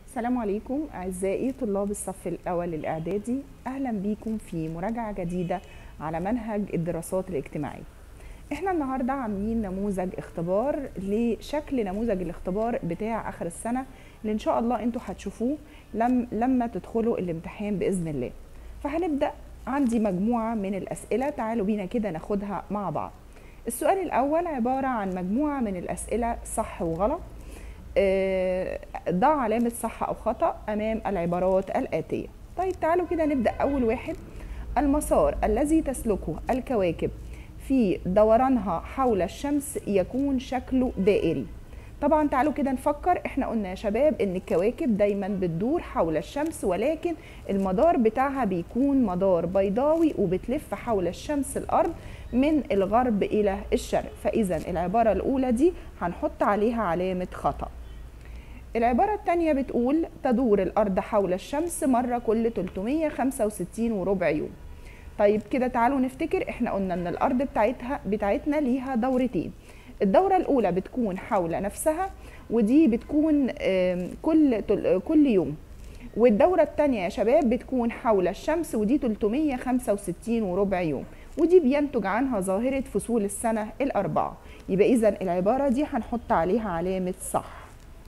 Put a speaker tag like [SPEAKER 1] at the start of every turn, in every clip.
[SPEAKER 1] السلام عليكم أعزائي طلاب الصف الأول الإعدادي أهلا بيكم في مراجعة جديدة على منهج الدراسات الاجتماعية احنا النهاردة عاملين نموذج اختبار لشكل نموذج الاختبار بتاع آخر السنة اللي إن شاء الله انتوا هتشوفوه لم لما تدخلوا الامتحان بإذن الله فهنبدأ عندي مجموعة من الأسئلة تعالوا بينا كده ناخدها مع بعض السؤال الأول عبارة عن مجموعة من الأسئلة صح وغلط آه، ضع علامة صح أو خطأ أمام العبارات الآتية طيب تعالوا كده نبدأ أول واحد المسار الذي تسلكه الكواكب في دورانها حول الشمس يكون شكله دائري طبعا تعالوا كده نفكر احنا قلنا يا شباب ان الكواكب دايما بتدور حول الشمس ولكن المدار بتاعها بيكون مدار بيضاوي وبتلف حول الشمس الارض من الغرب الى الشرق فاذا العبارة الاولى دي هنحط عليها علامة خطأ العبارة الثانية بتقول تدور الأرض حول الشمس مرة كل 365 وربع يوم طيب كده تعالوا نفتكر احنا قلنا ان الأرض بتاعتها بتاعتنا ليها دورتين الدورة الأولى بتكون حول نفسها ودي بتكون آم، كل تل- كل يوم والدورة الثانية يا شباب بتكون حول الشمس ودي 365 وربع يوم ودي بينتج عنها ظاهرة فصول السنة الأربعة يبقى إذا العبارة دي هنحط عليها علامة صح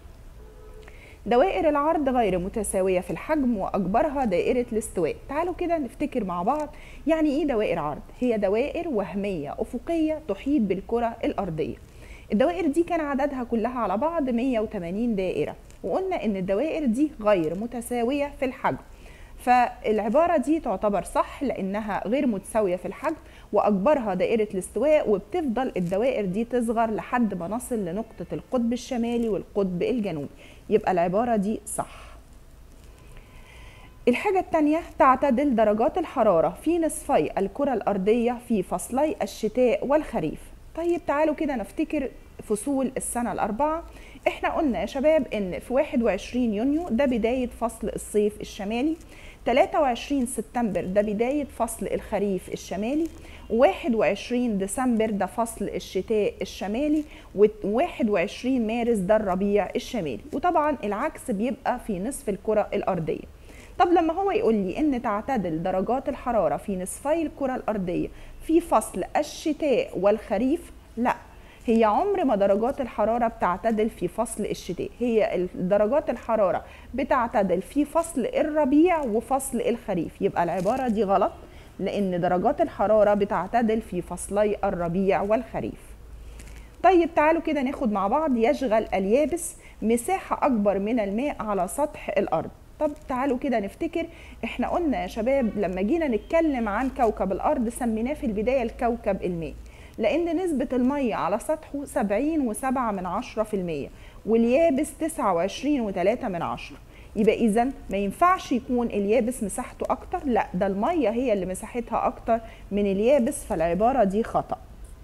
[SPEAKER 1] دوائر العرض غير متساوية في الحجم وأكبرها دائرة الاستواء تعالوا كده نفتكر مع بعض يعني إيه دوائر عرض هي دوائر وهمية أفقية تحيط بالكرة الأرضية الدوائر دي كان عددها كلها على بعض 180 دائرة وقلنا إن الدوائر دي غير متساوية في الحجم فالعبارة دي تعتبر صح لأنها غير متساوية في الحجم وأكبرها دائرة الاستواء وبتفضل الدوائر دي تصغر لحد ما نصل لنقطة القطب الشمالي والقطب الجنوبي يبقى العبارة دي صح الحاجة التانية تعتدل درجات الحرارة في نصفي الكرة الأرضية في فصلي الشتاء والخريف طيب تعالوا كده نفتكر فصول السنة الأربعة احنا قلنا يا شباب ان في 21 يونيو ده بداية فصل الصيف الشمالي 23 سبتمبر ده بداية فصل الخريف الشمالي 21 ديسمبر ده فصل الشتاء الشمالي و21 مارس ده الربيع الشمالي وطبعا العكس بيبقى في نصف الكرة الأرضية طب لما هو يقول لي ان تعتدل درجات الحرارة في نصفي الكرة الأرضية في فصل الشتاء والخريف لا هي عمر ما درجات الحرارة بتعتدل في فصل الشتاء هي ال- درجات الحرارة بتعتدل في فصل الربيع وفصل الخريف يبقى العبارة دي غلط لأن درجات الحرارة بتعتدل في فصلي الربيع والخريف طيب تعالوا كده ناخد مع بعض يشغل اليابس مساحة أكبر من الماء على سطح الأرض طب تعالوا كده نفتكر احنا قلنا يا شباب لما جينا نتكلم عن كوكب الأرض سميناه في البداية الكوكب الماء لأن نسبة المية على سطحه 70 وسبعة من عشرة في المية واليابس 29 وتلاتة من عشرة يبقى إذا ما ينفعش يكون اليابس مساحته أكتر لا ده المية هي اللي مساحتها أكتر من اليابس فالعبارة دي خطأ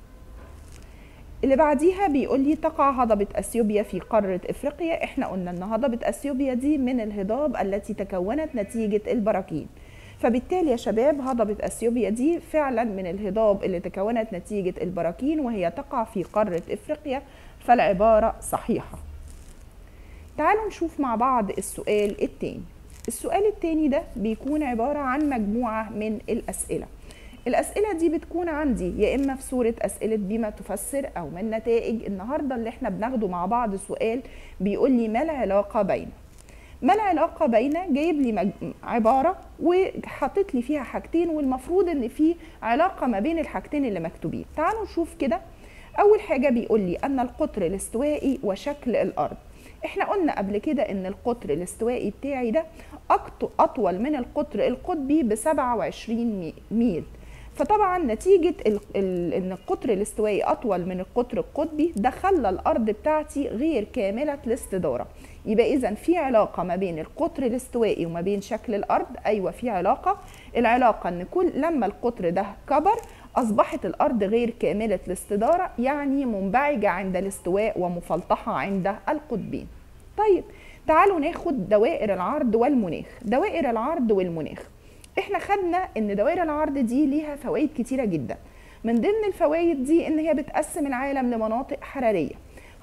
[SPEAKER 1] اللي بعديها بيقول لي تقع هضبة اثيوبيا في قارة افريقيا احنا قلنا ان هضبة اثيوبيا دي من الهضاب التي تكونت نتيجة البراكين فبالتالي يا شباب هضبة اثيوبيا دي فعلا من الهضاب اللي تكونت نتيجة البراكين وهي تقع في قارة افريقيا فالعبارة صحيحة تعالوا نشوف مع بعض السؤال التاني السؤال التاني ده بيكون عبارة عن مجموعة من الأسئلة الأسئلة دي بتكون عندي يا إما في صورة أسئلة بما تفسر أو من نتائج النهاردة اللي احنا بناخده مع بعض سؤال بيقول لي ما العلاقة بين ما العلاقة بين جايب لي مج... عبارة وحاطط لي فيها حاجتين والمفروض ان في علاقة ما بين الحاجتين اللي مكتوبين تعالوا نشوف كده أول حاجة بيقول لي أن القطر الاستوائي وشكل الأرض احنا قلنا قبل كده ان القطر الاستوائي بتاعي ده أكت- اطول من القطر القطبي ب 27 مي- ميل فطبعا نتيجة ال- ال- ان القطر الاستوائي اطول من القطر القطبي ده خلى الارض بتاعتي غير كاملة الاستدارة يبقى اذا في علاقة ما بين القطر الاستوائي وما بين شكل الارض ايوه في علاقة العلاقة ان كل لما القطر ده كبر اصبحت الارض غير كاملة الاستدارة يعني منبعجة عند الاستواء ومفلطحة عند القطبين طيب تعالوا ناخد دوائر العرض والمناخ دوائر العرض والمناخ احنا خدنا ان دوائر العرض دي ليها فوائد كتيرة جدا من ضمن الفوائد دي ان هي بتقسم العالم لمناطق حرارية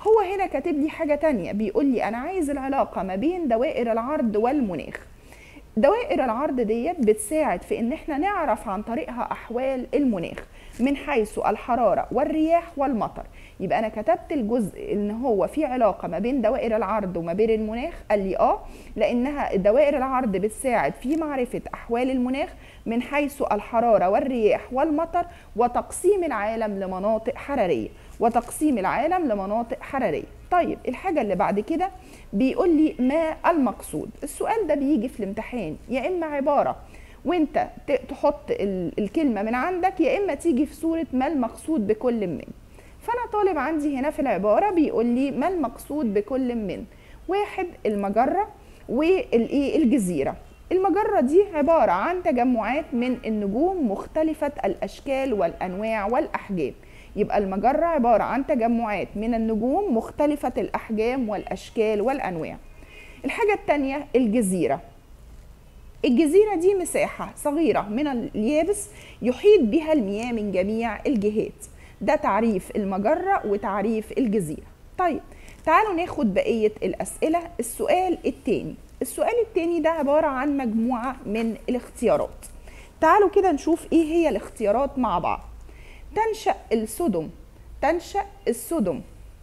[SPEAKER 1] هو هنا كاتب لي حاجة تانية بيقول لي أنا عايز العلاقة ما بين دوائر العرض والمناخ دوائر العرض ديت بتساعد في ان احنا نعرف عن طريقها احوال المناخ من حيث الحرارة والرياح والمطر يبقى انا كتبت الجزء ان هو في علاقة ما بين دوائر العرض وما بين المناخ قال لي اه لانها دوائر العرض بتساعد في معرفة احوال المناخ من حيث الحرارة والرياح والمطر وتقسيم العالم لمناطق حرارية وتقسيم العالم لمناطق حرارية طيب الحاجة اللي بعد كده بيقول لي ما المقصود السؤال ده بيجي في الامتحان يا إما عبارة وانت تحط الكلمة من عندك يا إما تيجي في صورة ما المقصود بكل من فأنا طالب عندي هنا في العبارة بيقول لي ما المقصود بكل من واحد المجرة والايه الجزيرة المجرة دي عبارة عن تجمعات من النجوم مختلفة الأشكال والأنواع والأحجام يبقى المجرة عبارة عن تجمعات من النجوم مختلفة الأحجام والأشكال والأنواع الحاجة التانية الجزيرة الجزيرة دي مساحة صغيرة من اليابس يحيط بها المياه من جميع الجهات ده تعريف المجرة وتعريف الجزيرة طيب تعالوا ناخد بقية الأسئلة السؤال التاني السؤال التاني ده عبارة عن مجموعة من الاختيارات تعالوا كده نشوف ايه هي الاختيارات مع بعض تنشأ السدم تنشأ السدم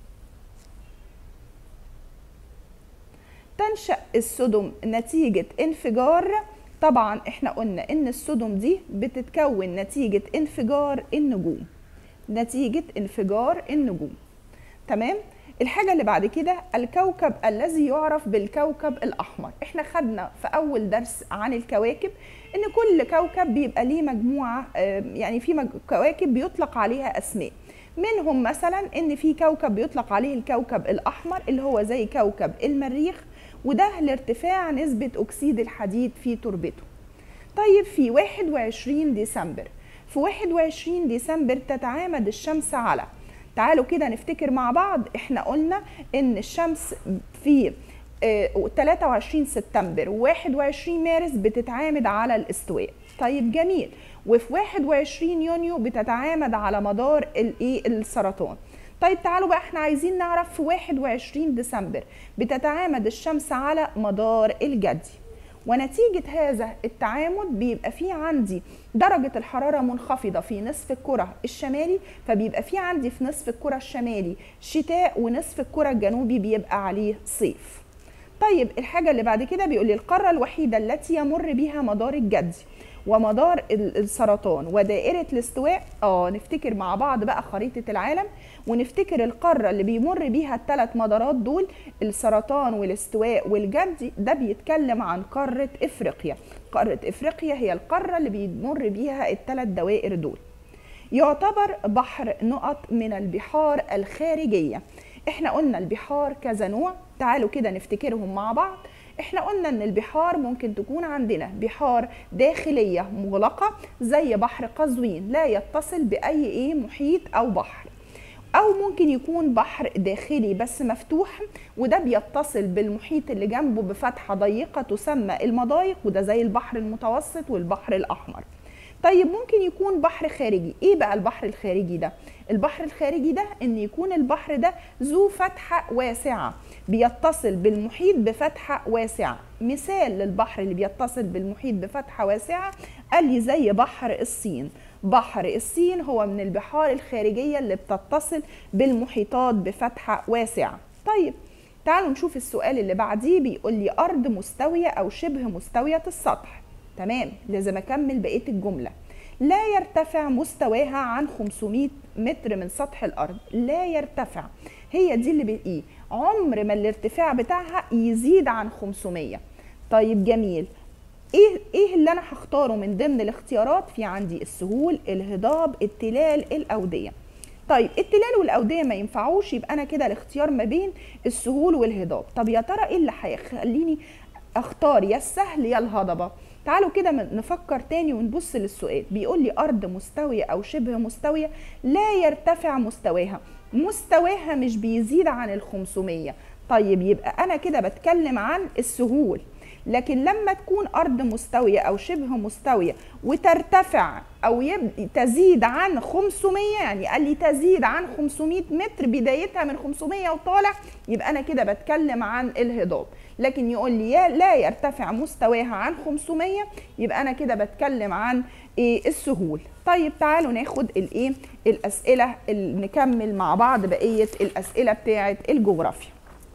[SPEAKER 1] تنشأ السدم نتيجة انفجار طبعا احنا قلنا ان السدم دي بتتكون نتيجة انفجار النجوم نتيجة انفجار النجوم تمام الحاجة اللي بعد كده الكوكب الذي يعرف بالكوكب الأحمر احنا خدنا في أول درس عن الكواكب إن كل كوكب بيبقى ليه مجموعة يعني في كواكب بيطلق عليها أسماء منهم مثلا إن في كوكب بيطلق عليه الكوكب الأحمر اللي هو زي كوكب المريخ وده لارتفاع نسبة أكسيد الحديد في تربته طيب في 21 ديسمبر في 21 ديسمبر تتعامد الشمس على تعالوا كده نفتكر مع بعض احنا قلنا ان الشمس في 23 سبتمبر و21 مارس بتتعامد على الاستواء طيب جميل وفي 21 يونيو بتتعامد على مدار الايه السرطان طيب تعالوا بقى احنا عايزين نعرف في 21 ديسمبر بتتعامد الشمس على مدار الجدي ونتيجة هذا التعامد بيبقى في عندي درجة الحرارة منخفضة في نصف الكرة الشمالي فبيبقى في عندي في نصف الكرة الشمالي شتاء ونصف الكرة الجنوبي بيبقى عليه صيف طيب الحاجة اللي بعد كده بيقول لي القارة الوحيدة التي يمر بها مدار الجدي ومدار السرطان ودائرة الاستواء اه نفتكر مع بعض بقى خريطة العالم ونفتكر القارة اللي بيمر بيها الثلاث مدارات دول السرطان والاستواء والجدي ده بيتكلم عن قارة افريقيا قارة افريقيا هي القارة اللي بيمر بيها الثلاث دوائر دول يعتبر بحر نقط من البحار الخارجية احنا قلنا البحار كذا نوع تعالوا كده نفتكرهم مع بعض احنا قلنا ان البحار ممكن تكون عندنا بحار داخلية مغلقة زي بحر قزوين لا يتصل بأي ايه محيط او بحر او ممكن يكون بحر داخلي بس مفتوح وده بيتصل بالمحيط اللي جنبه بفتحة ضيقة تسمى المضايق وده زي البحر المتوسط والبحر الاحمر طيب ممكن يكون بحر خارجي ايه بقى البحر الخارجي ده البحر الخارجي ده ان يكون البحر ده ذو فتحة واسعة بيتصل بالمحيط بفتحة واسعة مثال للبحر اللي بيتصل بالمحيط بفتحة واسعة قال لي زي بحر الصين بحر الصين هو من البحار الخارجية اللي بتتصل بالمحيطات بفتحة واسعة طيب تعالوا نشوف السؤال اللي بعديه بيقول لي أرض مستوية أو شبه مستوية السطح تمام لازم أكمل بقية الجملة لا يرتفع مستواها عن 500 متر من سطح الأرض لا يرتفع هي دي اللي بإيه عمر ما الارتفاع بتاعها يزيد عن 500 طيب جميل ايه ايه اللي انا هختاره من ضمن الاختيارات في عندي السهول الهضاب التلال الاوديه طيب التلال والاوديه ما ينفعوش يبقى انا كده الاختيار ما بين السهول والهضاب طب يا ترى ايه اللي هيخليني اختار يا السهل يا الهضبه تعالوا كده نفكر تاني ونبص للسؤال بيقول لي ارض مستويه او شبه مستويه لا يرتفع مستواها مستواها مش بيزيد عن ال 500 طيب يبقى انا كده بتكلم عن السهول لكن لما تكون ارض مستويه او شبه مستويه وترتفع او يب... تزيد عن 500 يعني قال لي تزيد عن 500 متر بدايتها من 500 وطالع يبقى انا كده بتكلم عن الهضاب لكن يقول لي لا يرتفع مستواها عن 500 يبقى انا كده بتكلم عن ايه السهول طيب تعالوا ناخد الايه الاسئله نكمل مع بعض بقيه الاسئله بتاعه الجغرافيا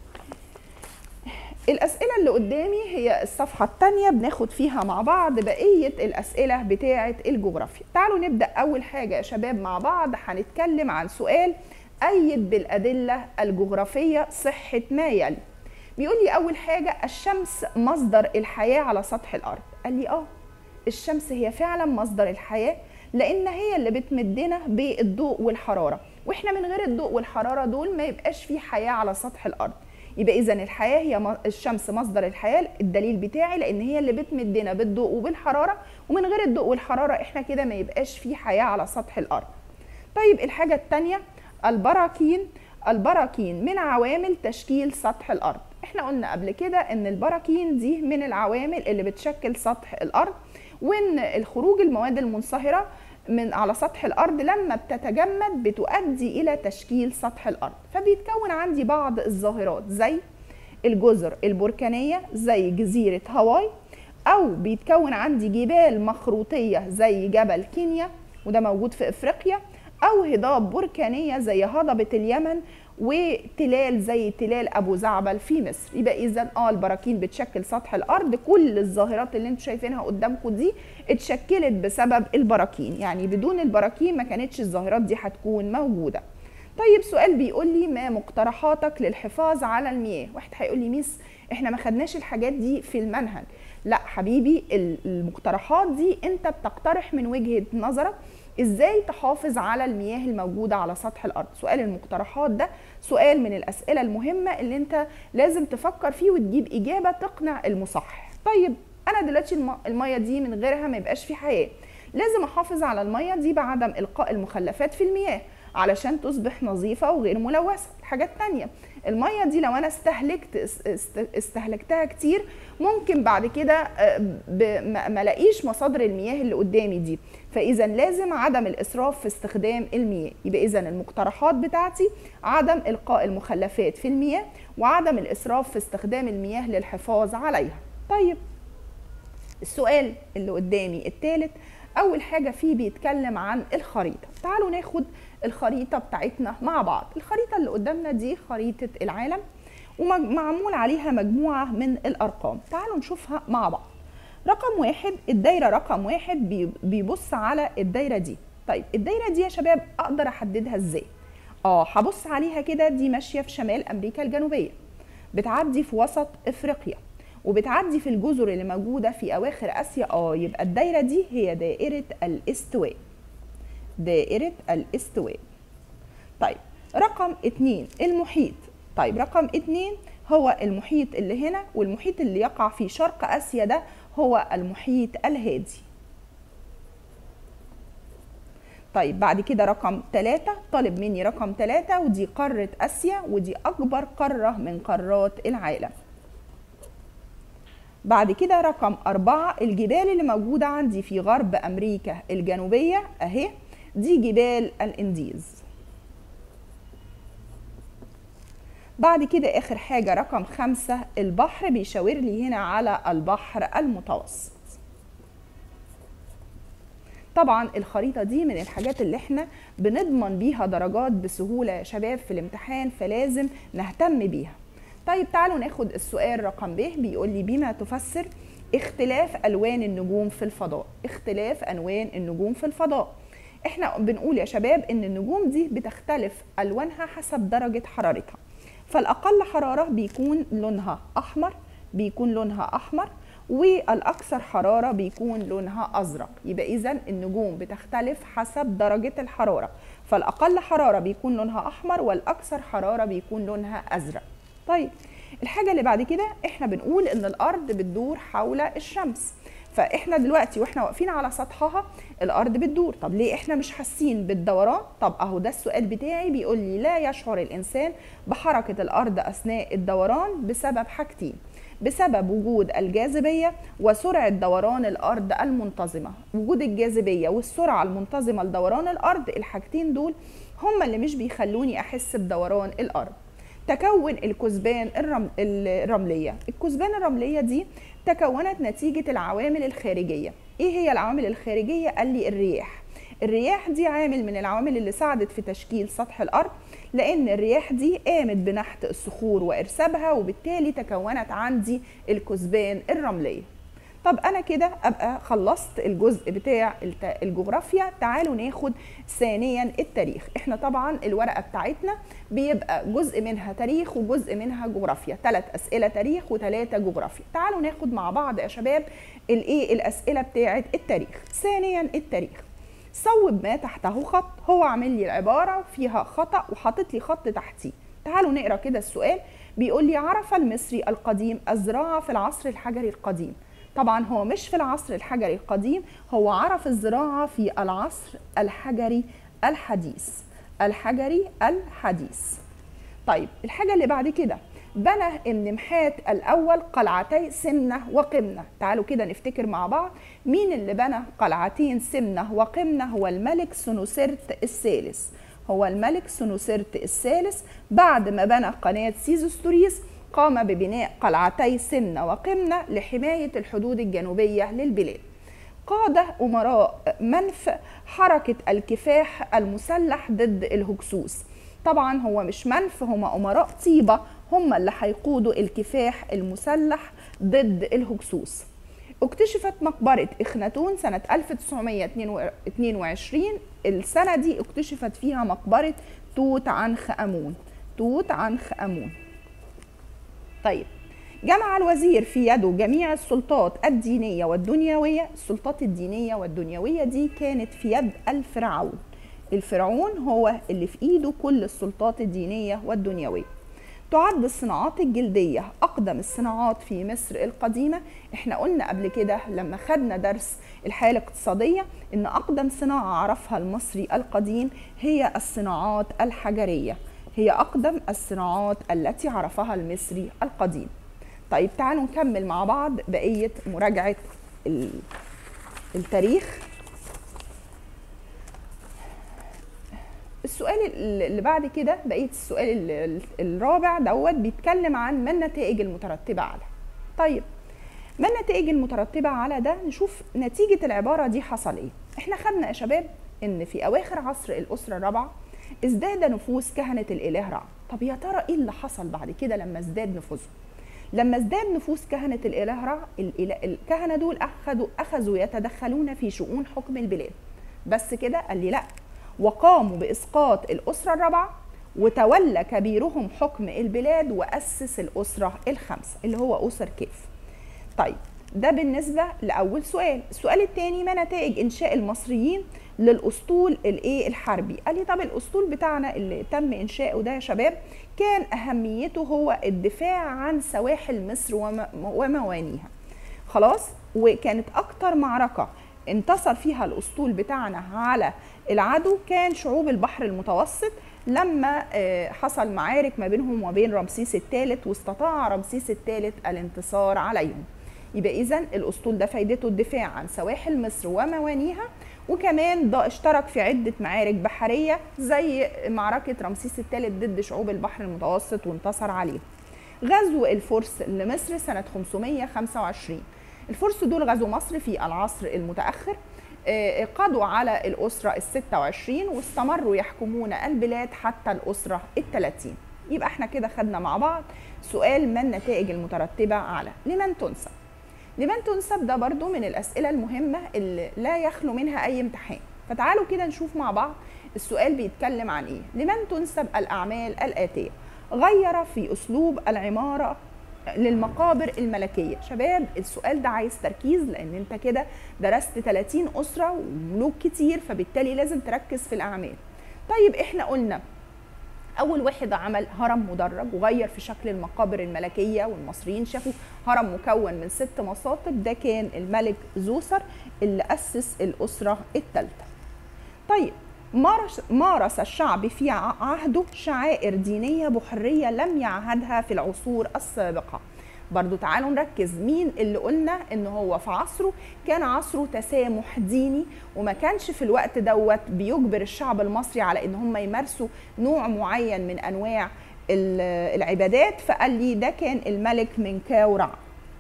[SPEAKER 1] الأسئلة اللي قدامي هي الصفحة الثانية بناخد فيها مع بعض بقية الأسئلة بتاعة الجغرافيا تعالوا نبدأ أول حاجة يا شباب مع بعض هنتكلم عن سؤال أيد بالأدلة الجغرافية صحة ما يلي بيقول لي أول حاجة الشمس مصدر الحياة على سطح الأرض قال لي آه الشمس هي فعلا مصدر الحياة لأن هي اللي بتمدنا بالضوء والحرارة وإحنا من غير الضوء والحرارة دول ما يبقاش في حياة على سطح الأرض يبقى اذا الحياه هي الشمس مصدر الحياه الدليل بتاعي لان هي اللي بتمدنا بالضوء وبالحراره ومن غير الضوء والحراره احنا كده ما يبقاش في حياه على سطح الارض طيب الحاجه الثانيه البراكين البراكين من عوامل تشكيل سطح الارض احنا قلنا قبل كده ان البراكين دي من العوامل اللي بتشكل سطح الارض وان الخروج المواد المنصهره من على سطح الارض لما بتتجمد بتؤدي الى تشكيل سطح الارض فبيتكون عندي بعض الظاهرات زي الجزر البركانيه زي جزيره هاواي او بيتكون عندي جبال مخروطيه زي جبل كينيا وده موجود في افريقيا او هضاب بركانيه زي هضبه اليمن وتلال زي تلال ابو زعبل في مصر يبقى اذا اه البراكين بتشكل سطح الارض كل الظاهرات اللي انتم شايفينها قدامكم دي اتشكلت بسبب البراكين يعني بدون البراكين ما كانتش الظاهرات دي هتكون موجوده طيب سؤال بيقول لي ما مقترحاتك للحفاظ على المياه واحد هيقول لي ميس احنا ما خدناش الحاجات دي في المنهج لا حبيبي المقترحات دي انت بتقترح من وجهه نظرك ازاي تحافظ على المياه الموجودة على سطح الأرض سؤال المقترحات ده سؤال من الأسئلة المهمة اللي انت لازم تفكر فيه وتجيب إجابة تقنع المصحح طيب أنا دلوقتي المية دي من غيرها ما يبقاش في حياة لازم أحافظ على المية دي بعدم إلقاء المخلفات في المياه علشان تصبح نظيفة وغير ملوثة الحاجات تانية المية دي لو أنا استهلكت استهلكتها كتير ممكن بعد كده ما الاقيش مصادر المياه اللي قدامي دي فاذا لازم عدم الاسراف في استخدام المياه يبقى اذا المقترحات بتاعتي عدم القاء المخلفات في المياه وعدم الاسراف في استخدام المياه للحفاظ عليها طيب السؤال اللي قدامي الثالث اول حاجه فيه بيتكلم عن الخريطه تعالوا ناخد الخريطه بتاعتنا مع بعض الخريطه اللي قدامنا دي خريطه العالم ومعمول عليها مجموعه من الارقام تعالوا نشوفها مع بعض رقم واحد الدايرة رقم واحد بيبص على الدايرة دي طيب الدايرة دي يا شباب أقدر أحددها إزاي؟ آه هبص عليها كده دي ماشية في شمال أمريكا الجنوبية بتعدي في وسط إفريقيا وبتعدي في الجزر اللي موجودة في أواخر آسيا آه يبقى الدايرة دي هي دائرة الاستواء دائرة الاستواء طيب رقم اتنين المحيط طيب رقم اتنين هو المحيط اللي هنا والمحيط اللي يقع في شرق آسيا ده هو المحيط الهادي طيب بعد كده رقم ثلاثة طالب مني رقم ثلاثة ودي قارة آسيا ودي أكبر قارة من قارات العالم بعد كده رقم أربعة الجبال اللي موجودة عندي في غرب أمريكا الجنوبية أهي دي جبال الإنديز بعد كده آخر حاجة رقم خمسة البحر بيشاور لي هنا على البحر المتوسط طبعا الخريطة دي من الحاجات اللي احنا بنضمن بيها درجات بسهولة يا شباب في الامتحان فلازم نهتم بيها طيب تعالوا ناخد السؤال رقم ب بيقول لي بما تفسر اختلاف الوان النجوم في الفضاء اختلاف الوان النجوم في الفضاء احنا بنقول يا شباب ان النجوم دي بتختلف الوانها حسب درجة حرارتها فالأقل حرارة بيكون لونها أحمر بيكون لونها أحمر والأكثر حرارة بيكون لونها أزرق يبقى إذا النجوم بتختلف حسب درجة الحرارة فالأقل حرارة بيكون لونها أحمر والأكثر حرارة بيكون لونها أزرق طيب الحاجة اللي بعد كده إحنا بنقول إن الأرض بتدور حول الشمس فاحنا دلوقتي واحنا واقفين على سطحها الارض بتدور طب ليه احنا مش حاسين بالدوران طب اهو ده السؤال بتاعي بيقول لي لا يشعر الانسان بحركه الارض اثناء الدوران بسبب حاجتين بسبب وجود الجاذبية وسرعة دوران الأرض المنتظمة وجود الجاذبية والسرعة المنتظمة لدوران الأرض الحاجتين دول هما اللي مش بيخلوني أحس بدوران الأرض تكون الكثبان الرم... الرملية الكثبان الرملية دي تكونت نتيجة العوامل الخارجية ايه هي العوامل الخارجية قال لي الرياح الرياح دي عامل من العوامل اللي ساعدت في تشكيل سطح الارض لان الرياح دي قامت بنحت الصخور وارسابها وبالتالي تكونت عندي الكثبان الرمليه طب انا كده ابقى خلصت الجزء بتاع الجغرافيا تعالوا ناخد ثانيا التاريخ احنا طبعا الورقه بتاعتنا بيبقى جزء منها تاريخ وجزء منها جغرافيا ثلاث اسئله تاريخ وثلاثه جغرافيا تعالوا ناخد مع بعض يا شباب الايه الاسئله بتاعه التاريخ ثانيا التاريخ صوب ما تحته خط هو عامل لي العباره فيها خطا وحاطط لي خط تحتيه تعالوا نقرا كده السؤال بيقول لي عرف المصري القديم الزراعه في العصر الحجري القديم طبعا هو مش في العصر الحجري القديم هو عرف الزراعه في العصر الحجري الحديث الحجري الحديث طيب الحاجه اللي بعد كده بنى النمحات الأول قلعتي سمنة وقمنة تعالوا كده نفتكر مع بعض مين اللي بنى قلعتين سمنة وقمنة هو الملك سنوسرت الثالث هو الملك سنوسرت الثالث بعد ما بنى قناة سيزوستوريس قام ببناء قلعتي سمنة وقمنة لحماية الحدود الجنوبية للبلاد قاد أمراء منف حركة الكفاح المسلح ضد الهكسوس طبعا هو مش منف هم أمراء طيبة هم اللي هيقودوا الكفاح المسلح ضد الهكسوس اكتشفت مقبرة إخناتون سنة 1922 السنة دي اكتشفت فيها مقبرة توت عنخ أمون توت عنخ أمون طيب جمع الوزير في يده جميع السلطات الدينية والدنيوية السلطات الدينية والدنيوية دي كانت في يد الفرعون الفرعون هو اللي في ايده كل السلطات الدينية والدنيوية تعد الصناعات الجلدية أقدم الصناعات في مصر القديمة احنا قلنا قبل كده لما خدنا درس الحياة الاقتصادية ان أقدم صناعة عرفها المصري القديم هي الصناعات الحجرية هي أقدم الصناعات التي عرفها المصري القديم طيب تعالوا نكمل مع بعض بقية مراجعة التاريخ السؤال اللي بعد كده بقيه السؤال الرابع دوت بيتكلم عن ما النتائج المترتبه على طيب ما النتائج المترتبه على ده نشوف نتيجه العباره دي حصل ايه احنا خدنا يا شباب ان في اواخر عصر الاسره الرابعه ازداد نفوذ كهنه الاله رع طب يا ترى ايه اللي حصل بعد كده لما ازداد نفوذهم لما ازداد نفوذ كهنه الاله رع الكهنه دول اخذوا اخذوا يتدخلون في شؤون حكم البلاد بس كده قال لي لا وقاموا بإسقاط الأسرة الرابعة وتولى كبيرهم حكم البلاد وأسس الأسرة الخمسة اللي هو أسر كيف طيب ده بالنسبة لأول سؤال السؤال الثاني ما نتائج إنشاء المصريين للأسطول الإيه الحربي قال لي طب الأسطول بتاعنا اللي تم إنشاؤه ده يا شباب كان أهميته هو الدفاع عن سواحل مصر وموانيها خلاص وكانت أكتر معركة انتصر فيها الاسطول بتاعنا على العدو كان شعوب البحر المتوسط لما حصل معارك ما بينهم وبين رمسيس الثالث واستطاع رمسيس الثالث الانتصار عليهم يبقى اذا الاسطول ده فايدته الدفاع عن سواحل مصر وموانيها وكمان ده اشترك في عده معارك بحريه زي معركه رمسيس الثالث ضد شعوب البحر المتوسط وانتصر عليهم غزو الفرس لمصر سنه 525 الفرس دول غزوا مصر في العصر المتأخر قضوا على الأسرة الستة وعشرين واستمروا يحكمون البلاد حتى الأسرة الثلاثين يبقى احنا كده خدنا مع بعض سؤال ما النتائج المترتبة على لمن تنسب لمن تنسب ده برضو من الأسئلة المهمة اللي لا يخلو منها أي امتحان فتعالوا كده نشوف مع بعض السؤال بيتكلم عن ايه لمن تنسب الأعمال الآتية غير في أسلوب العمارة للمقابر الملكية شباب السؤال ده عايز تركيز لأن أنت كده درست 30 أسرة وملوك كتير فبالتالي لازم تركز في الأعمال طيب إحنا قلنا أول واحد عمل هرم مدرج وغير في شكل المقابر الملكية والمصريين شافوا هرم مكون من ست مساطب ده كان الملك زوسر اللي أسس الأسرة الثالثة طيب مارس, مارس الشعب في عهده شعائر دينية بحرية لم يعهدها في العصور السابقة برضو تعالوا نركز مين اللي قلنا ان هو في عصره كان عصره تسامح ديني وما كانش في الوقت دوت بيجبر الشعب المصري على ان هم يمارسوا نوع معين من انواع العبادات فقال لي ده كان الملك من كاورع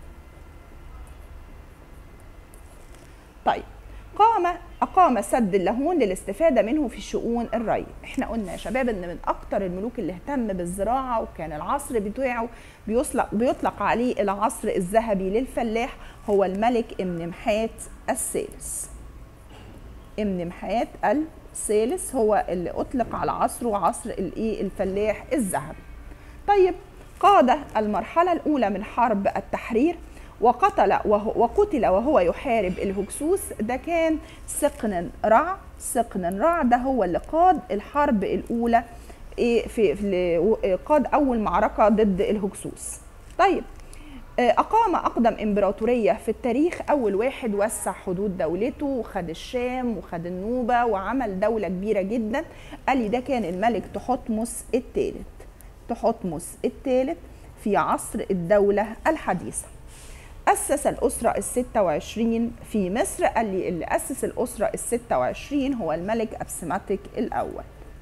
[SPEAKER 1] طيب قام أقام سد اللاهون للاستفادة منه في شؤون الري احنا قلنا يا شباب ان من أكتر الملوك اللي اهتم بالزراعة وكان العصر بتاعه بيطلق, بيطلق عليه العصر الذهبي للفلاح هو الملك امنمحات الثالث امنمحات الثالث هو اللي أطلق على عصره عصر الايه الفلاح الذهبي طيب قاد المرحلة الأولى من حرب التحرير وقتل وهو وقتل وهو يحارب الهكسوس ده كان سقن رع سقن رع ده هو اللي قاد الحرب الاولى في, في قاد اول معركه ضد الهكسوس طيب أقام أقدم إمبراطورية في التاريخ أول واحد وسع حدود دولته وخد الشام وخد النوبة وعمل دولة كبيرة جدا قال لي ده كان الملك تحتمس الثالث تحتمس الثالث في عصر الدولة الحديثة أسس الأسرة الستة وعشرين في مصر قال لي اللي أسس الأسرة الستة وعشرين هو الملك أبسماتيك الأول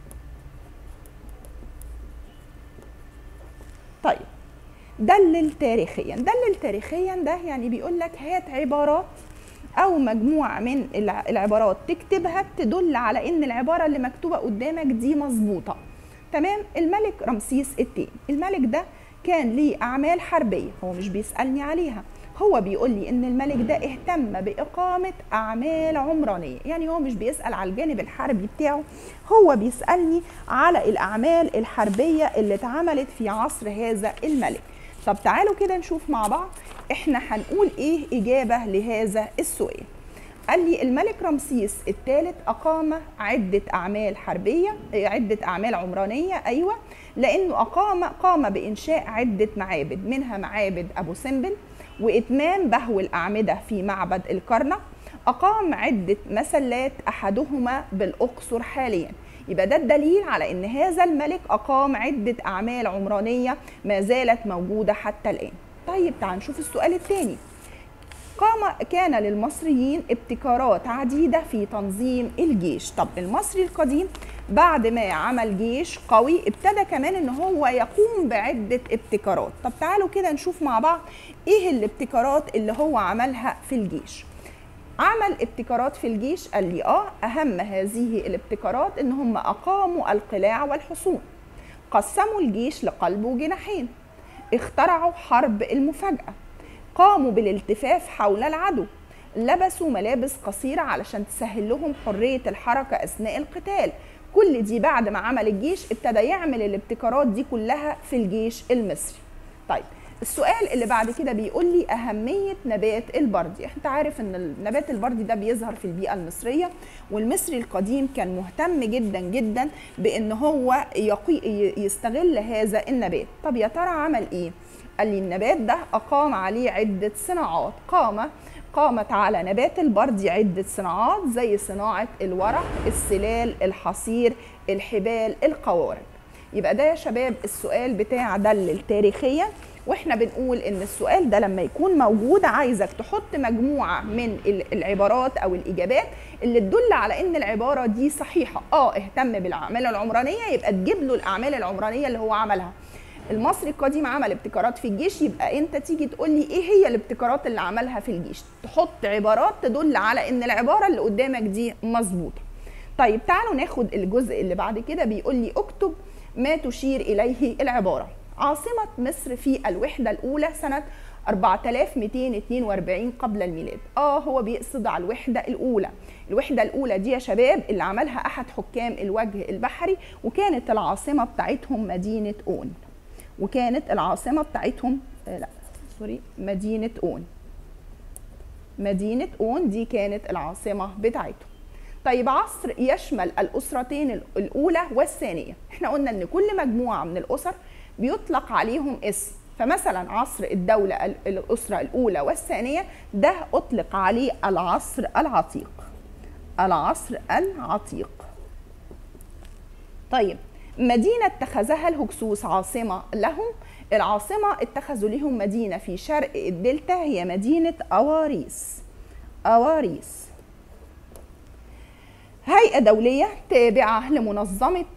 [SPEAKER 1] طيب دلل تاريخيا دلل تاريخيا ده يعني بيقول لك هات عبارات او مجموعه من العبارات تكتبها تدل على ان العباره اللي مكتوبه قدامك دي مظبوطه تمام الملك رمسيس الثاني الملك ده كان ليه اعمال حربيه هو مش بيسالني عليها هو بيقول لي ان الملك ده اهتم باقامه اعمال عمرانيه يعني هو مش بيسال على الجانب الحربي بتاعه هو بيسالني على الاعمال الحربيه اللي اتعملت في عصر هذا الملك طب تعالوا كده نشوف مع بعض احنا هنقول ايه اجابه لهذا السؤال قال لي الملك رمسيس الثالث أقام عدة أعمال حربية عدة أعمال عمرانية أيوة لأنه أقام قام بإنشاء عدة معابد منها معابد أبو سمبل وإتمام بهو الأعمدة في معبد الكرنك أقام عدة مسلات أحدهما بالأقصر حاليا يبقى ده الدليل على ان هذا الملك اقام عده اعمال عمرانيه ما زالت موجوده حتى الان طيب تعال نشوف السؤال الثاني قام كان للمصريين ابتكارات عديدة في تنظيم الجيش طب المصري القديم بعد ما عمل جيش قوي ابتدى كمان ان هو يقوم بعدة ابتكارات طب تعالوا كده نشوف مع بعض ايه الابتكارات اللي هو عملها في الجيش عمل ابتكارات في الجيش قال لي اه اهم هذه الابتكارات ان هم اقاموا القلاع والحصون قسموا الجيش لقلب وجناحين اخترعوا حرب المفاجأة قاموا بالالتفاف حول العدو لبسوا ملابس قصيرة علشان تسهل لهم حرية الحركة أثناء القتال كل دي بعد ما عمل الجيش ابتدى يعمل الابتكارات دي كلها في الجيش المصري طيب السؤال اللي بعد كده بيقول لي أهمية نبات البردي انت عارف ان نبات البردي ده بيظهر في البيئة المصرية والمصري القديم كان مهتم جدا جدا بان هو يقي يستغل هذا النبات طب يا ترى عمل ايه قال لي النبات ده أقام عليه عدة صناعات قام قامت على نبات البردي عدة صناعات زي صناعة الورق السلال الحصير الحبال القوارب يبقى ده يا شباب السؤال بتاع دلل تاريخيا واحنا بنقول ان السؤال ده لما يكون موجود عايزك تحط مجموعه من العبارات او الاجابات اللي تدل على ان العباره دي صحيحه اه اهتم بالاعمال العمرانيه يبقى تجيب له الاعمال العمرانيه اللي هو عملها المصري القديم عمل ابتكارات في الجيش يبقى انت تيجي تقول لي ايه هي الابتكارات اللي عملها في الجيش تحط عبارات تدل على ان العباره اللي قدامك دي مظبوطه طيب تعالوا ناخد الجزء اللي بعد كده بيقول لي اكتب ما تشير اليه العباره عاصمه مصر في الوحده الاولى سنه 4242 قبل الميلاد اه هو بيقصد على الوحده الاولى الوحده الاولى دي يا شباب اللي عملها احد حكام الوجه البحري وكانت العاصمه بتاعتهم مدينه اون وكانت العاصمه بتاعتهم آه لا سوري مدينه اون مدينه اون دي كانت العاصمه بتاعتهم طيب عصر يشمل الاسرتين الاولى والثانيه احنا قلنا ان كل مجموعه من الاسر بيطلق عليهم اسم فمثلا عصر الدولة الأسرة الأولى والثانية ده أطلق عليه العصر العتيق العصر العتيق طيب مدينة اتخذها الهكسوس عاصمة لهم العاصمة اتخذوا لهم مدينة في شرق الدلتا هي مدينة أواريس أواريس هيئة دولية تابعة لمنظمة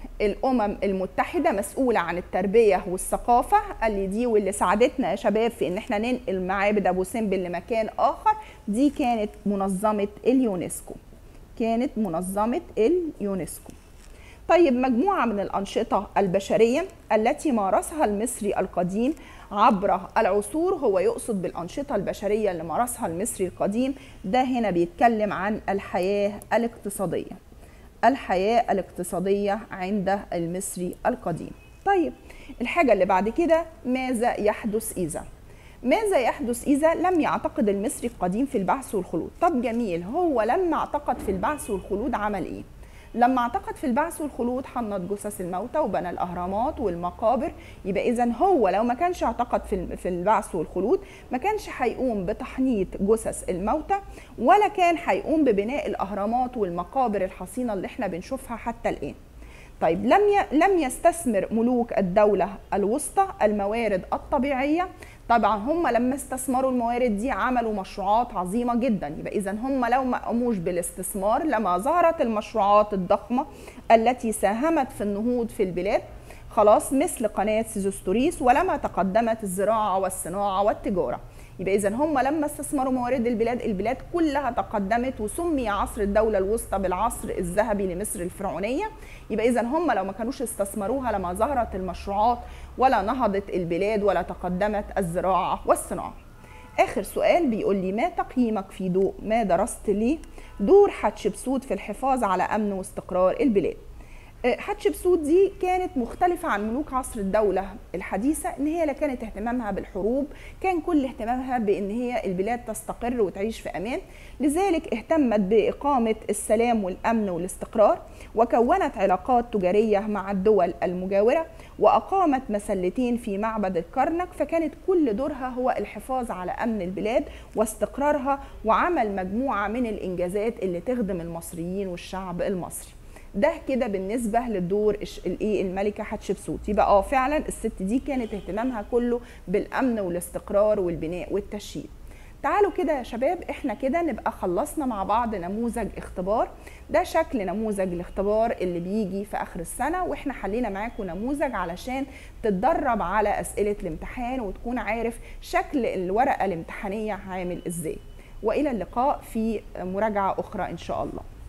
[SPEAKER 1] الأمم المتحدة مسؤولة عن التربية والثقافة اللي دي واللي ساعدتنا يا شباب في إن احنا ننقل معابد أبو سمبل لمكان آخر دي كانت منظمة اليونسكو كانت منظمة اليونسكو طيب مجموعة من الأنشطة البشرية التي مارسها المصري القديم عبر العصور هو يقصد بالأنشطة البشرية اللي مارسها المصري القديم ده هنا بيتكلم عن الحياة الاقتصادية الحياة الاقتصادية عند المصري القديم طيب الحاجة اللي بعد كده ماذا يحدث إذا ماذا يحدث إذا لم يعتقد المصري القديم في البعث والخلود طب جميل هو لما اعتقد في البعث والخلود عمل إيه لما اعتقد في البعث والخلود حنط جثث الموتى وبنى الاهرامات والمقابر يبقى اذا هو لو ما كانش اعتقد في في البعث والخلود ما كانش هيقوم بتحنيط جثث الموتى ولا كان هيقوم ببناء الاهرامات والمقابر الحصينه اللي احنا بنشوفها حتى الان طيب لم لم يستثمر ملوك الدوله الوسطى الموارد الطبيعيه طبعا هم لما استثمروا الموارد دي عملوا مشروعات عظيمه جدا يبقى اذا هم لو ما قاموش بالاستثمار لما ظهرت المشروعات الضخمه التي ساهمت في النهوض في البلاد خلاص مثل قناه سيزوستوريس ولما تقدمت الزراعه والصناعه والتجاره يبقى اذا هم لما استثمروا موارد البلاد البلاد كلها تقدمت وسمي عصر الدوله الوسطى بالعصر الذهبي لمصر الفرعونيه يبقى اذا هم لو ما كانوش استثمروها لما ظهرت المشروعات ولا نهضت البلاد ولا تقدمت الزراعه والصناعه اخر سؤال بيقول لي ما تقييمك في ضوء ما درست ليه دور حتشبسوت في الحفاظ على امن واستقرار البلاد حتشبسوت دي كانت مختلفة عن ملوك عصر الدولة الحديثة ان هي لا كانت اهتمامها بالحروب كان كل اهتمامها بان هي البلاد تستقر وتعيش في امان لذلك اهتمت باقامة السلام والامن والاستقرار وكونت علاقات تجارية مع الدول المجاورة واقامت مسلتين في معبد الكرنك فكانت كل دورها هو الحفاظ على امن البلاد واستقرارها وعمل مجموعة من الانجازات اللي تخدم المصريين والشعب المصري ده كده بالنسبه للدور الايه الملكه حتشبسوت يبقى اه فعلا الست دي كانت اهتمامها كله بالامن والاستقرار والبناء والتشييد تعالوا كده يا شباب احنا كده نبقى خلصنا مع بعض نموذج اختبار ده شكل نموذج الاختبار اللي بيجي في اخر السنه واحنا حلينا معاكم نموذج علشان تتدرب على اسئله الامتحان وتكون عارف شكل الورقه الامتحانيه عامل ازاي والى اللقاء في مراجعه اخرى ان شاء الله